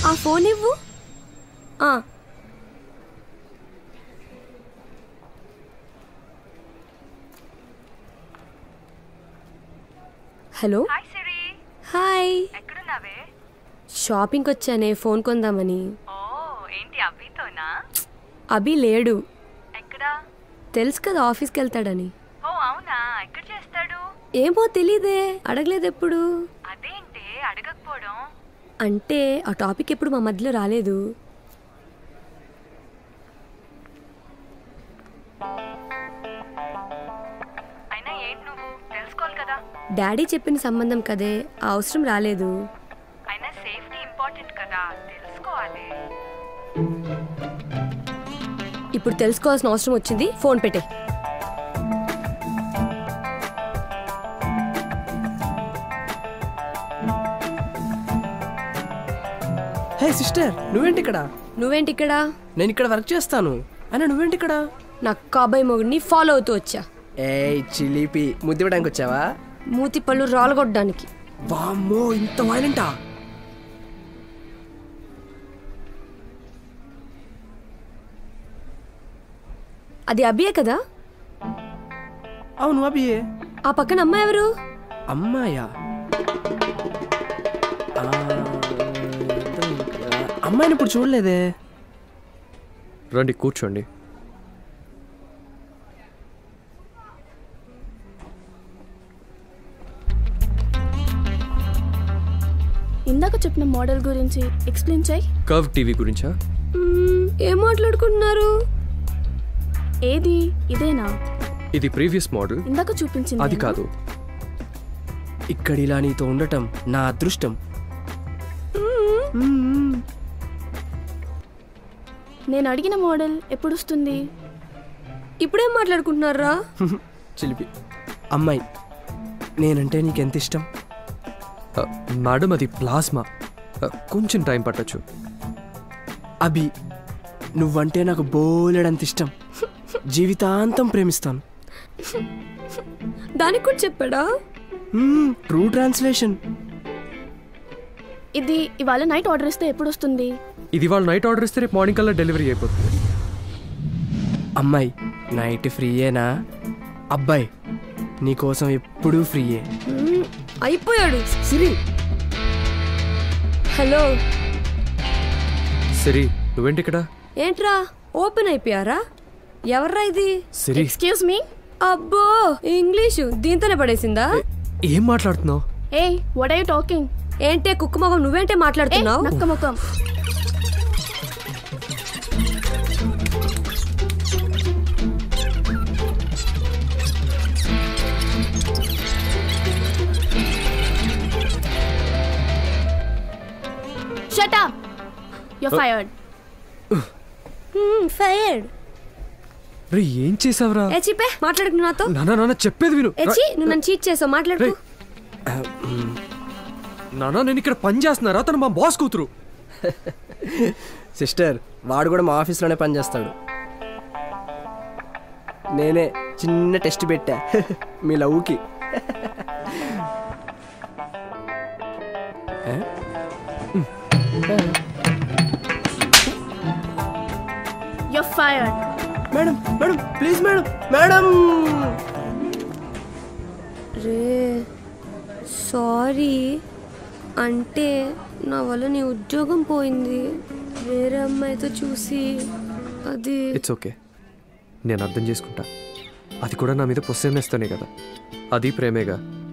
ఆ ఫోన్ ఇవ్వు ఆ. హలో హాయ్ సిరి హాయ్ ఎక్కడున్నావే షాపింగ్కి వచ్చానే ఫోన్ కొందామని ఓ ఏంటి అవ్వితోనా అభి లేడు ఎక్కడా తెలుసు కదా ఆఫీస్కి వెళ్తాడని ఓ అవునా ఎక్కడ చేస్తాడు ఏమో తెలీదే అడగలేదు ఎప్పుడు అదేంటి అడగకపోవడం అంటే ఆ టాపిక్ ఎప్పుడు మా మధ్యలో రాలేదు అయినా ఏంటి నువ్వు తెలుసుకోవాలి కదా డాడీ చెప్పిన సంబంధం కదే ఆ అవసరం రాలేదు అయినా సేఫ్టీ ఇంపార్టెంట్ కదా తెలుసుకోవాలి ఇప్పుడు తెలుసుకోవాల్సిన అవసరం వచ్చింది ఫోన్ పెట్టే హే సిస్టర్ నువ్వేంటి ఇక్కడ నువ్వేంటి ఇక్కడ నేను ఇక్కడ వర్క్ చేస్తాను అయినా నువ్వేంటి ఇక్కడ నా కాబోయ్ మొగుడిని ఫాలో అవుతూ వచ్చా ఏ చిలిపి ముద్దివ్వడానికి వచ్చావా మూతి పళ్ళు రాలగొట్టడానికి వామ్మో ఇంత వైలెంటా అది అభియే కదా అవును అభియే ఆ పక్కన అమ్మాయి ఎవరు అమ్మాయా ఆ, అమ్మాయిని ఇప్పుడు చూడలేదే రండి కూర్చోండి ఇందాక చెప్పిన మోడల్ గురించి ఎక్స్ప్లెయిన్ చేయి కర్వ్ టీవీ గురించా మ్మ్, ఏం మాట్లాడుకుంటున్నారు ఏది ఇదేనా ఇది ప్రీవియస్ మోడల్ ఇందాక చూపించింది అది కాదు ఇక్కడ ఇలా నీతో ఉండటం నా అదృష్టం నేను అడిగిన మోడల్ ఎప్పుడు వస్తుంది ఇప్పుడేం మాట్లాడుకుంటున్నారా చిలిపి అమ్మాయి నేనంటే నీకెంత ఇష్టం ఆ, మేడం అది ప్లాస్మా ఆ, కొంచెం టైం పట్టచ్చు అభి నువ్వంటే నాకు బోలెడంత ఇష్టం జీవితాంతం ప్రేమిస్తాను దానికి కూడా చెప్పాడా ట్రూ ట్రాన్స్లేషన్ ఇది ఇవాళ నైట్ ఆర్డర్ ఇస్తే ఎప్పుడు వస్తుంది ఇది వాళ్ళు నైట్ ఆర్డర్ ఇస్తే రేపు మార్నింగ్ కల్లా డెలివరీ అయిపోతుంది అమ్మాయి నైట్ ఫ్రీయేనా అబ్బాయి నీకోసం ఎప్పుడూ ఫ్రీయే మ్మ్, అయిపోయాడు సిరి హలో సిరి నువ్వేంటి ఇక్కడ ఏంట్రా ఓపెన్ అయిపోయారా ఎవర్రా ఇది సిరి ఎక్స్క్యూజ్ మీ అబ్బో ఇంగ్లీషు దీంతోనే పడేసిందా ఏం మాట్లాడుతున్నావు ఏ వాట్ ఆర్ యూ టాకింగ్ ఏంటే కుక్క మొగం నువ్వేంటే మాట్లాడుతున్నావు నక్క ముఖం shut up you fired fired రే ఏం చేసావురా ఏ చిపే మాట్లాడుకు నాతో నాన్న నాన్న చెప్పేది విను ఏ చి నువ్వు నన్ను చీట్ చేసావు మాట్లాడుకు నాన్న నేను ఇక్కడ పని చేస్తున్నారా తను మా బాస్ కూతురు సిస్టర్ వాడు కూడా మా ఆఫీస్లోనే పనిచేస్తాడు నేనే చిన్న టెస్ట్ పెట్టా మీ లవ్కి ఏ? You fired madam madam please madam madam రే సారీ అంటే నా వల్ల నీ ఉద్యోగం పోయింది వేరే అమ్మాయితో చూసి అది ఇట్స్ ఓకే నేను అర్థం చేసుకుంటా అది కూడా నా మీద పొస్సేమేస్తానే కదా అది ప్రేమేగా